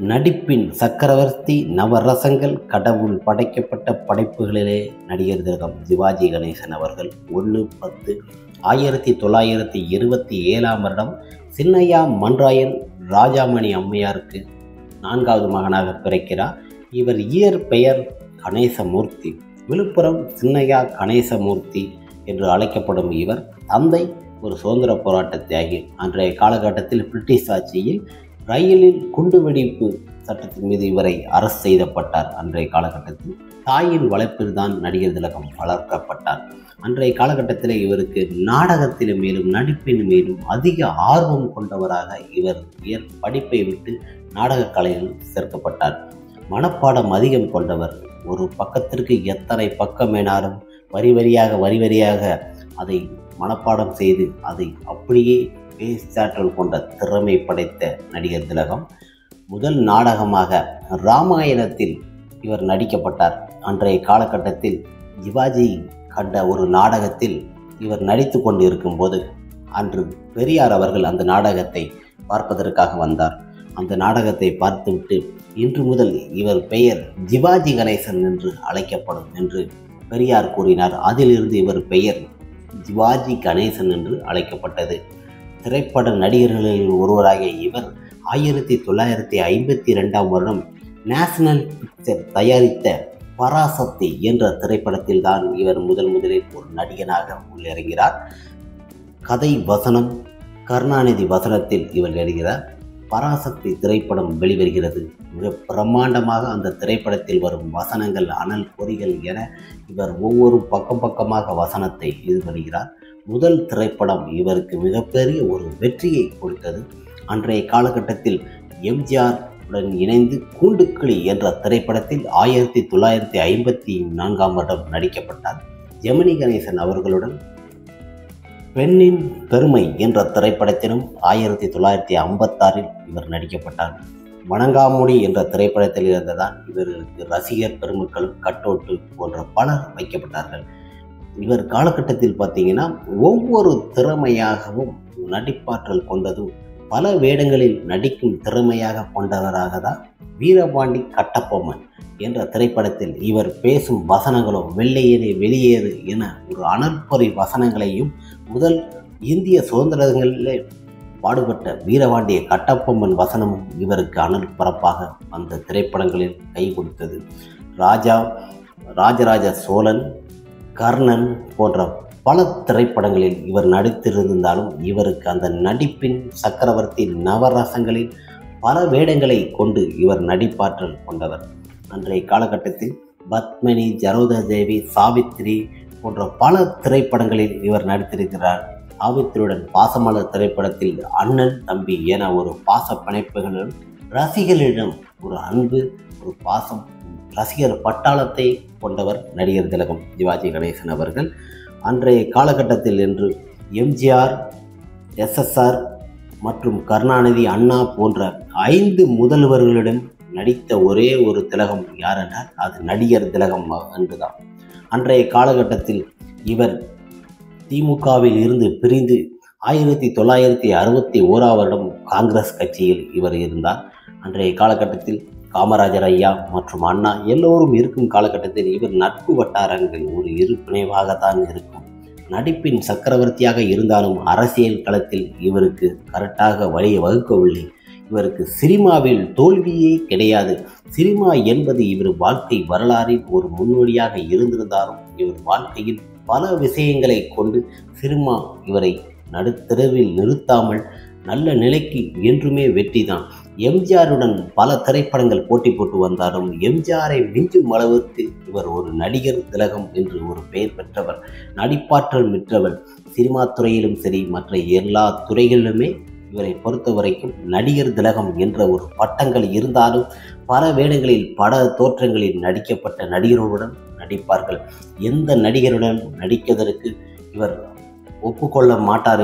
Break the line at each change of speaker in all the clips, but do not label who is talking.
நடிப்பின் சக்கரவர்த்தி நவரசங்கள் கடவுள் படைக்கப்பட்ட படைப்புகளிலே நடிகர் திலகம் சிவாஜி கணேசன் அவர்கள் ஒன்று பத்து ஆயிரத்தி தொள்ளாயிரத்தி இருபத்தி ஏழாம் வருடம் சின்னையா மன்றாயன் ராஜாமணி அம்மையாருக்கு நான்காவது மகனாக பிறக்கிறார் இவர் இயற்பெயர் கணேசமூர்த்தி விழுப்புரம் சின்னையா கணேசமூர்த்தி என்று அழைக்கப்படும் இவர் தந்தை ஒரு சுதந்திர போராட்ட தியாகி அன்றைய காலகட்டத்தில் பிரிட்டிஷ் ஆட்சியில் ரயிலில் குண்டுவெடிப்பு சட்டத்தின் மீது இவரை அரசு செய்தப்பட்டார் அன்றைய காலகட்டத்தில் தாயின் வளர்ப்பில் தான் நடிகர் திலகம் வளர்க்கப்பட்டார் அன்றைய காலகட்டத்தில் இவருக்கு நாடகத்தின் மேலும் நடிப்பின் மேலும் அதிக ஆர்வம் கொண்டவராக இவர் உயர் படிப்பை விட்டு நாடகக் கலையில் சேர்க்கப்பட்டார் மனப்பாடம் அதிகம் கொண்டவர் ஒரு பக்கத்திற்கு எத்தனை பக்கம் வேணாலும் வரி வரியாக வரி வரியாக அதை மனப்பாடம் செய்து அதை அப்படியே பேச்சாற்றல் கொண்ட திறமை படைத்த நடிகர் திலகம் முதல் நாடகமாக ராமாயணத்தில் இவர் நடிக்கப்பட்டார் அன்றைய காலகட்டத்தில் சிவாஜி கண்ட ஒரு நாடகத்தில் இவர் நடித்து கொண்டு இருக்கும்போது அன்று பெரியார் அவர்கள் அந்த நாடகத்தை பார்ப்பதற்காக வந்தார் அந்த நாடகத்தை பார்த்துவிட்டு இன்று முதல் இவர் பெயர் சிவாஜி கணேசன் என்று அழைக்கப்படும் என்று பெரியார் கூறினார் அதிலிருந்து இவர் பெயர் சிவாஜி கணேசன் என்று அழைக்கப்பட்டது திரைப்பட நடிகர்களில் ஒருவராகிய இவர் ஆயிரத்தி தொள்ளாயிரத்தி ஐம்பத்தி ரெண்டாம் வருடம் நேஷனல் பிக்சர் தயாரித்த பராசக்தி என்ற திரைப்படத்தில் தான் இவர் முதல் முதலில் ஒரு நடிகனாக உள்ளிறங்கிறார் கதை வசனம் கருணாநிதி வசனத்தில் இவர் எழுகிறார் பராசக்தி திரைப்படம் வெளிவருகிறது மிக பிரம்மாண்டமாக அந்த திரைப்படத்தில் வரும் வசனங்கள் அனல் பொறிகள் என இவர் ஒவ்வொரு பக்கம் பக்கமாக வசனத்தை ஈடுபடுகிறார் முதல் திரைப்படம் இவருக்கு மிகப்பெரிய ஒரு வெற்றியை கொடுத்தது அன்றைய காலகட்டத்தில் எம்ஜிஆர் உடன் இணைந்து கூண்டுக்கிளி என்ற திரைப்படத்தில் ஆயிரத்தி தொள்ளாயிரத்தி ஐம்பத்தி நான்காம் வருடம் நடிக்கப்பட்டார் ஜெமினி கணேசன் அவர்களுடன் பெண்ணின் பெருமை என்ற திரைப்படத்திலும் ஆயிரத்தி தொள்ளாயிரத்தி ஐம்பத்தாறில் இவர் நடிக்கப்பட்டார் வணங்காமுடி என்ற திரைப்படத்தில் இருந்ததான் இவர்களுக்கு ரசிகர் பெருமக்களும் கட்டோட்டு போன்ற பலர் வைக்கப்பட்டார்கள் இவர் காலகட்டத்தில் பார்த்தீங்கன்னா ஒவ்வொரு திறமையாகவும் நடிப்பாற்றல் கொண்டதும் பல வேடங்களில் நடிக்கும் திறமையாக கொண்டவராக தான் வீரபாண்டி கட்டபொம்மன் என்ற திரைப்படத்தில் இவர் பேசும் வசனங்களும் வெள்ளையேறி வெளியேறு என ஒரு அனற்பொறி வசனங்களையும் முதல் இந்திய சுதந்திரங்களிலே பாடுபட்ட வீரபாண்டிய கட்டப்பொம்மன் வசனமும் இவருக்கு அனல் பரப்பாக அந்த திரைப்படங்களில் கை கொடுத்தது ராஜா ராஜராஜ சோழன் கர்ணன் போன்ற பல திரைப்படங்களில் இவர் நடித்திருந்தாலும் இவருக்கு அந்த நடிப்பின் சக்கரவர்த்தி நவரசங்களில் பல வேடங்களை கொண்டு இவர் நடிப்பாற்றல் கொண்டவர் அன்றைய காலகட்டத்தில் பத்மினி ஜரோதா தேவி சாவித்ரி போன்ற பல திரைப்படங்களில் இவர் நடித்திருக்கிறார் சாவித்திரியுடன் பாசமலர் திரைப்படத்தில் அண்ணன் தம்பி என ஒரு பாச பிணைப்புகளுடன் ரசிகர்களிடம் ஒரு அன்பு ஒரு பாசம் ரசிகர் பட்டாளத்தை கொண்டவர் நடிகர் திலகம் சிவாஜி கணேசன் அவர்கள் அன்றைய காலகட்டத்தில் என்று எம்ஜிஆர் எஸ்எஸ்ஆர் மற்றும் கருணாநிதி அண்ணா போன்ற ஐந்து முதல்வர்களிடம் நடித்த ஒரே ஒரு திலகம் யார் என்றால் அது நடிகர் திலகம் என்றுதான் அன்றைய காலகட்டத்தில் இவர் திமுகவில் இருந்து பிரிந்து ஆயிரத்தி தொள்ளாயிரத்தி அறுபத்தி ஓராம் வருடம் காங்கிரஸ் கட்சியில் இவர் இருந்தார் அன்றைய காலகட்டத்தில் காமராஜர் ஐயா மற்றும் அண்ணா எல்லோரும் இருக்கும் காலகட்டத்தில் இவர் நட்பு வட்டாரங்கள் ஒரு இருப்பிணைவாகத்தான் இருக்கும் நடிப்பின் சக்கரவர்த்தியாக இருந்தாலும் அரசியல் களத்தில் இவருக்கு கரெக்டாக வழியை வகுக்கவில்லை இவருக்கு சினிமாவில் தோல்வியே கிடையாது சினிமா என்பது இவர் வாழ்க்கை வரலாறில் ஒரு முன்னோடியாக இருந்திருந்தாலும் இவர் வாழ்க்கையில் பல விஷயங்களை கொண்டு சினிமா இவரை நடுத்தரவில் நிறுத்தாமல் நல்ல நிலைக்கு என்றுமே வெற்றி தான் எம்ஜிஆருடன் பல திரைப்படங்கள் போட்டி போட்டு வந்தாலும் எம்ஜிஆரை மிஞ்சும் அளவுக்கு இவர் ஒரு நடிகர் திலகம் என்று ஒரு பெயர் பெற்றவர் நடிப்பாற்றல் மிற்றவர் சினிமா துறையிலும் சரி மற்ற எல்லா துறைகளிலுமே இவரை பொறுத்த வரைக்கும் நடிகர் திலகம் என்ற ஒரு பட்டங்கள் இருந்தாலும் பல வேடங்களில் பட தோற்றங்களில் நடிக்கப்பட்ட நடிகர்களுடன் நடிப்பார்கள் எந்த நடிகருடன் நடிப்பதற்கு இவர் ஒப்புக்கொள்ள மாட்டார் என்று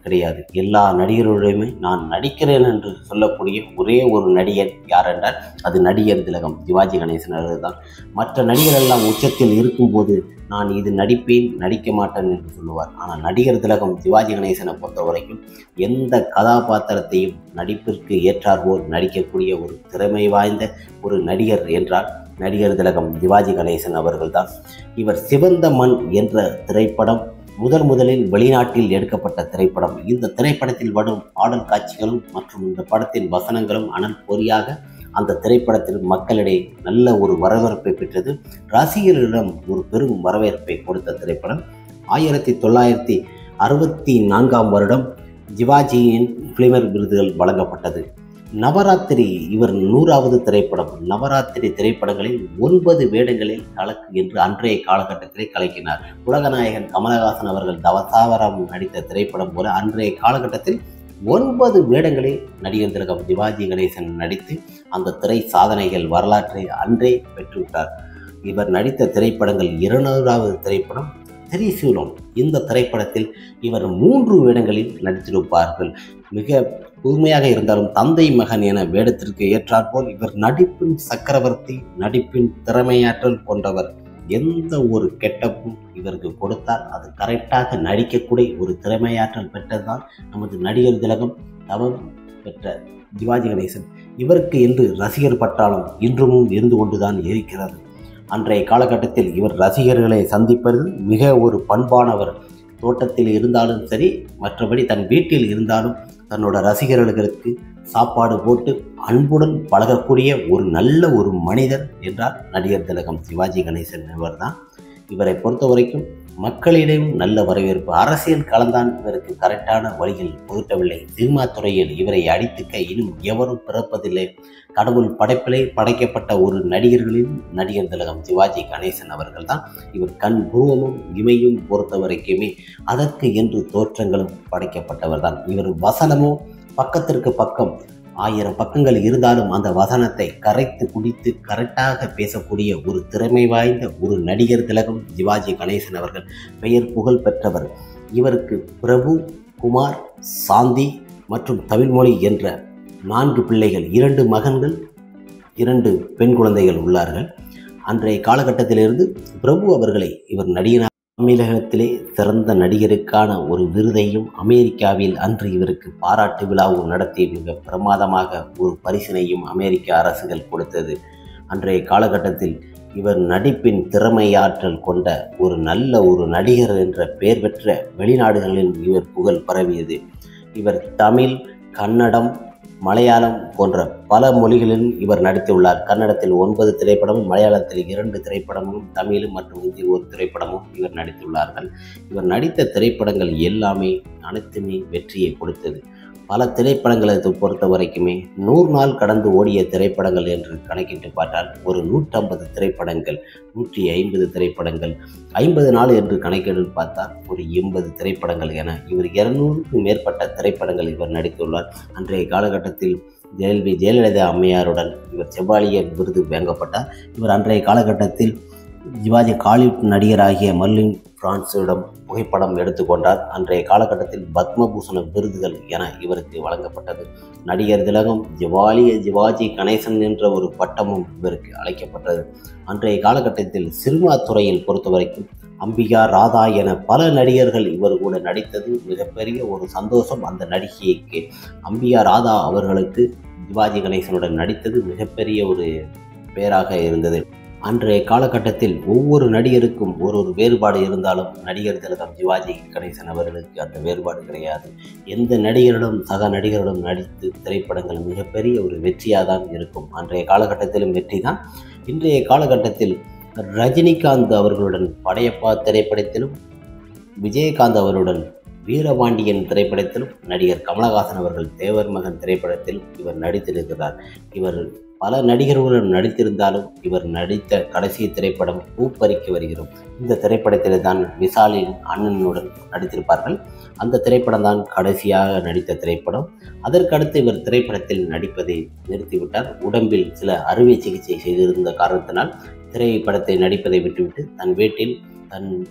கிடையாது எல்லா நடிகர்களுடையுமே நான் நடிக்கிறேன் என்று சொல்லக்கூடிய ஒரே ஒரு நடிகர் யார் என்றால் அது நடிகர் திலகம் சிவாஜி கணேசன் அவர்கள் தான் மற்ற நடிகர் எல்லாம் உச்சத்தில் இருக்கும்போது நான் இது நடிப்பேன் நடிக்க மாட்டேன் என்று சொல்லுவார் ஆனால் நடிகர் திலகம் சிவாஜி கணேசனை பொறுத்த வரைக்கும் எந்த கதாபாத்திரத்தையும் நடிப்பிற்கு ஏற்றாற்போல் நடிக்கக்கூடிய ஒரு திறமை வாய்ந்த ஒரு நடிகர் என்றால் நடிகர் திலகம் சிவாஜி கணேசன் அவர்கள்தான் இவர் சிவந்த மண் என்ற திரைப்படம் முதல் முதலில் வெளிநாட்டில் எடுக்கப்பட்ட திரைப்படம் இந்த திரைப்படத்தில் வரும் பாடல் காட்சிகளும் மற்றும் இந்த படத்தின் வசனங்களும் அனல் பொறியாக அந்த திரைப்படத்தில் மக்களிடையே நல்ல ஒரு வரவேற்பை பெற்றது ரசிகர்களிடம் ஒரு பெரும் வரவேற்பை கொடுத்த திரைப்படம் ஆயிரத்தி தொள்ளாயிரத்தி அறுபத்தி நான்காம் வருடம் ஜிவாஜியின் ஃபிலிமர் விருதுகள் வழங்கப்பட்டது நவராத்திரி இவர் நூறாவது திரைப்படம் நவராத்திரி திரைப்படங்களில் ஒன்பது வேடங்களில் கலக்கு என்று அன்றைய காலகட்டத்திலே கலக்கினார் உலகநாயகன் கமலஹாசன் அவர்கள் தவசாவரம் நடித்த திரைப்படம் போல அன்றைய காலகட்டத்தில் ஒன்பது வேடங்களில் நடிகர் திலகம் சிவாஜி கணேசன் நடித்து அந்த திரை சாதனைகள் வரலாற்றை அன்றே பெற்றுவிட்டார் இவர் நடித்த திரைப்படங்கள் இருநூறாவது திரைப்படம் திரிசூலம் இந்த திரைப்படத்தில் இவர் மூன்று வேடங்களில் நடித்திருப்பார்கள் மிக புதுமையாக இருந்தாலும் தந்தை மகன் என வேடத்திற்கு ஏற்றாற்போல் இவர் நடிப்பின் சக்கரவர்த்தி நடிப்பின் திறமையாற்றல் கொண்டவர் எந்த ஒரு கெட்டப்பும் இவருக்கு கொடுத்தால் அது கரெக்டாக நடிக்கக்கூடிய ஒரு திறமையாற்றல் பெற்றதுதான் நமது நடிகர் திலகம் தவம் பெற்ற சிவாஜி கணேசன் இவருக்கு என்று ரசிகர் பட்டாளம் இன்றும் இருந்து கொண்டுதான் இருக்கிறது அன்றைய காலகட்டத்தில் இவர் ரசிகர்களை சந்திப்பது மிக ஒரு பண்பானவர் தோட்டத்தில் இருந்தாலும் சரி மற்றபடி தன் வீட்டில் இருந்தாலும் தன்னோட ரசிகர்களுக்கு சாப்பாடு போட்டு அன்புடன் பழகக்கூடிய ஒரு நல்ல ஒரு மனிதர் என்றால் நடிகர் திலகம் சிவாஜி கணேசன் என்பவர்தான் இவரை பொறுத்த வரைக்கும் மக்களிடையும் நல்ல வரவேற்பு அரசியல் கலந்தான் இவருக்கு கரெக்டான வழியில் புகட்டவில்லை சினிமா துறையில் இவரை அடித்துக்க இன்னும் எவரும் பிறப்பதில்லை கடவுள் படைப்பிலே படைக்கப்பட்ட ஒரு நடிகர்களில் நடிகர் திலகம் சிவாஜி கணேசன் அவர்கள்தான் இவர் கண் புருவமும் இமையும் பொறுத்த வரைக்குமே அதற்கு என்று தோற்றங்களும் படைக்கப்பட்டவர் தான் இவர் வசனமோ பக்கத்திற்கு பக்கம் ஆயிரம் பக்கங்கள் இருந்தாலும் அந்த வசனத்தை கரைத்து குடித்து கரெக்டாக பேசக்கூடிய ஒரு திறமை வாய்ந்த ஒரு நடிகர் திலகம் சிவாஜி கணேசன் அவர்கள் பெயர் புகழ் பெற்றவர் இவருக்கு பிரபு குமார் சாந்தி மற்றும் தமிழ்மொழி என்ற நான்கு பிள்ளைகள் இரண்டு மகன்கள் இரண்டு பெண் குழந்தைகள் உள்ளார்கள் அன்றைய காலகட்டத்திலிருந்து பிரபு அவர்களை இவர் நடிகனாக தமிழகத்திலே சிறந்த நடிகருக்கான ஒரு விருதையும் அமெரிக்காவில் அன்று இவருக்கு பாராட்டு விழாவும் நடத்தி மிக பிரமாதமாக ஒரு பரிசினையும் அமெரிக்க அரசுகள் கொடுத்தது அன்றைய காலகட்டத்தில் இவர் நடிப்பின் திறமையாற்றல் கொண்ட ஒரு நல்ல ஒரு நடிகர் என்ற பெயர் பெற்ற வெளிநாடுகளில் இவர் புகழ் பரவியது இவர் தமிழ் கன்னடம் மலையாளம் போன்ற பல மொழிகளிலும் இவர் நடித்துள்ளார் கன்னடத்தில் ஒன்பது திரைப்படமும் மலையாளத்தில் இரண்டு திரைப்படமும் தமிழ் மற்றும் இந்தி ஒரு திரைப்படமும் இவர் நடித்துள்ளார்கள் இவர் நடித்த திரைப்படங்கள் எல்லாமே அனைத்துமே வெற்றியை கொடுத்தது பல திரைப்படங்களை பொறுத்த வரைக்குமே நூறு நாள் கடந்து ஓடிய திரைப்படங்கள் என்று கணக்கிட்டு பார்த்தால் ஒரு நூற்றம்பது திரைப்படங்கள் நூற்றி ஐம்பது திரைப்படங்கள் ஐம்பது நாள் என்று கணக்கிட்டு பார்த்தால் ஒரு எண்பது திரைப்படங்கள் என இவர் இருநூறுக்கும் மேற்பட்ட திரைப்படங்கள் இவர் நடித்துள்ளார் அன்றைய காலகட்டத்தில் ஜெயலலிதா ஜெயலலிதா அம்மையாருடன் இவர் செவ்வாலியர் விருது வழங்கப்பட்டார் இவர் அன்றைய காலகட்டத்தில் சிவாஜி காலிவுட் நடிகராகிய மர்லின் பிரான்சிடம் புகைப்படம் எடுத்துக்கொண்டார் அன்றைய காலகட்டத்தில் பத்மபூஷண விருதுகள் என இவருக்கு வழங்கப்பட்டது நடிகர் திலகம் ஜிவாலிய ஜிவாஜி கணேசன் என்ற ஒரு பட்டமும் இவருக்கு அழைக்கப்பட்டது அன்றைய காலகட்டத்தில் சினிமா துறையில் பொறுத்தவரைக்கும் அம்பிகா ராதா என பல நடிகர்கள் இவர் கூட நடித்தது மிகப்பெரிய ஒரு சந்தோஷம் அந்த நடிகைக்கு அம்பிகா ராதா அவர்களுக்கு சிவாஜி கணேசனுடன் நடித்தது மிகப்பெரிய ஒரு பேராக இருந்தது அன்றைய காலகட்டத்தில் ஒவ்வொரு நடிகருக்கும் ஒரு ஒரு வேறுபாடு இருந்தாலும் நடிகர் திலகம் சிவாஜி கணேசன் அவர்களுக்கு அந்த வேறுபாடு கிடையாது எந்த நடிகரிடம் சக நடிகரிடம் நடித்து திரைப்படங்கள் மிகப்பெரிய ஒரு வெற்றியாக தான் இருக்கும் அன்றைய காலகட்டத்திலும் வெற்றி தான் இன்றைய காலகட்டத்தில் ரஜினிகாந்த் அவர்களுடன் படையப்பா திரைப்படத்திலும் விஜயகாந்த் அவருடன் வீரபாண்டியன் திரைப்படத்திலும் நடிகர் கமலஹாசன் அவர்கள் தேவர் மகன் திரைப்படத்தில் இவர் நடித்திருக்கிறார் இவர் பல நடிகர்களுடன் நடித்திருந்தாலும் இவர் நடித்த கடைசி திரைப்படம் பூப்பறிக்க வருகிறோம் இந்த திரைப்படத்தில் தான் விஷாலின் அண்ணனுடன் நடித்திருப்பார்கள் அந்த திரைப்படம் தான் கடைசியாக நடித்த திரைப்படம் அதற்கடுத்து இவர் திரைப்படத்தில் நடிப்பதை நிறுத்திவிட்டார் உடம்பில் சில அறுவை சிகிச்சை செய்திருந்த காரணத்தினால் திரைப்படத்தை நடிப்பதை விட்டுவிட்டு தன் வீட்டில் தன்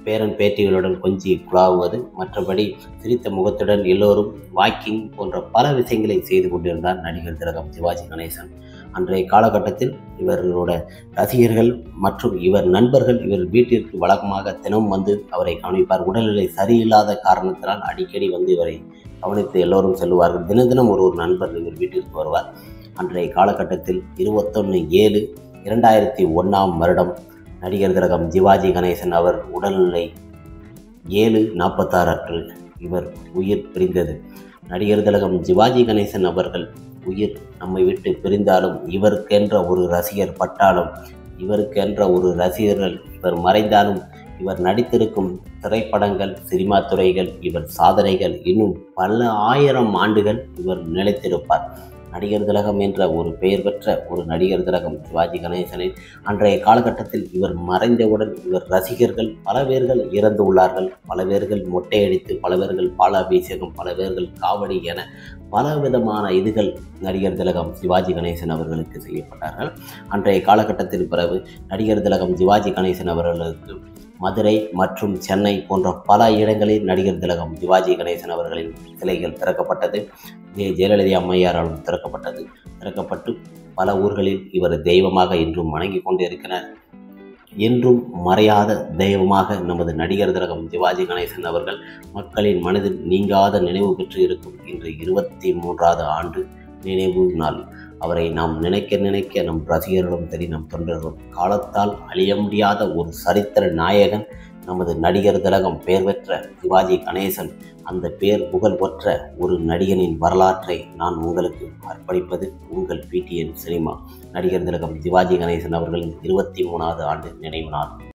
பேரன் பேட்டிகளுடன் கொஞ்சி குழாவுவது மற்றபடி சிரித்த முகத்துடன் எல்லோரும் வாக்கிங் போன்ற பல விஷயங்களை செய்து கொண்டிருந்தார் நடிகர் திலகம் சிவாஜி கணேசன் அன்றைய காலகட்டத்தில் இவர்களோட ரசிகர்கள் மற்றும் இவர் நண்பர்கள் இவர் வீட்டிற்கு வழக்கமாக தினம் வந்து அவரை கவனிப்பார் உடல்நிலை சரியில்லாத காரணத்தினால் அடிக்கடி வந்து இவரை கவனித்து எல்லோரும் செல்வார்கள் தின தினம் ஒரு ஒரு நண்பர் இவர் வீட்டிற்கு வருவார் அன்றைய காலகட்டத்தில் இருபத்தொன்று ஏழு இரண்டாயிரத்தி ஒன்றாம் வருடம் நடிகர் திலகம் சிவாஜி கணேசன் அவர் உடல்நிலை ஏழு நாற்பத்தாறு அன்று இவர் உயிர் பிரிந்தது நடிகர் திலகம் சிவாஜி கணேசன் அவர்கள் உயிர் நம்மை விட்டு பிரிந்தாலும் இவருக்கென்ற ஒரு ரசிகர் பட்டாலும் இவருக்கென்ற ஒரு ரசிகர்கள் இவர் மறைந்தாலும் இவர் நடித்திருக்கும் திரைப்படங்கள் சினிமா துறைகள் இவர் சாதனைகள் இன்னும் பல ஆயிரம் ஆண்டுகள் இவர் நிலைத்திருப்பார் நடிகர் திலகம் என்ற ஒரு பெயர் பெற்ற ஒரு நடிகர் திலகம் சிவாஜி கணேசனை அன்றைய காலகட்டத்தில் இவர் மறைந்தவுடன் இவர் ரசிகர்கள் பல பேர்கள் இறந்து உள்ளார்கள் பல பேர்கள் மொட்டையடித்து பல பேர்கள் பாலாபிஷேகம் பல பேர்கள் காவடி என பல விதமான இதுகள் நடிகர் திலகம் சிவாஜி கணேசன் அவர்களுக்கு செய்யப்பட்டார்கள் அன்றைய காலகட்டத்தில் பிறகு நடிகர் திலகம் சிவாஜி கணேசன் அவர்களுக்கு மதுரை மற்றும் சென்னை போன்ற பல இடங்களில் நடிகர் திலகம் சிவாஜி கணேசன் அவர்களின் சிலைகள் திறக்கப்பட்டது ஜெ ஜெயலலிதா அம்மையாராலும் திறக்கப்பட்டது திறக்கப்பட்டு பல ஊர்களில் இவர் தெய்வமாக இன்றும் வணங்கி கொண்டிருக்கிறார் என்றும் மறையாத தெய்வமாக நமது நடிகர் திலகம் சிவாஜி கணேசன் அவர்கள் மக்களின் மனதில் நீங்காத நினைவு பெற்று இருக்கும் இன்று இருபத்தி மூன்றாவது ஆண்டு நினைவு நாள் அவரை நாம் நினைக்க நினைக்க நம் ரசிகர்களும் சரி நம் தொண்டர்களும் காலத்தால் அழிய முடியாத ஒரு சரித்திர நாயகன் நமது நடிகர் திலகம் பெயர் பெற்ற சிவாஜி கணேசன் அந்த பேர் புகழ் பெற்ற ஒரு நடிகனின் வரலாற்றை நான் உங்களுக்கு அர்ப்பணிப்பது உங்கள் பிடிஎன் சினிமா நடிகர் திலகம் சிவாஜி கணேசன் அவர்களின் இருபத்தி மூணாவது ஆண்டு நினைவு நாள்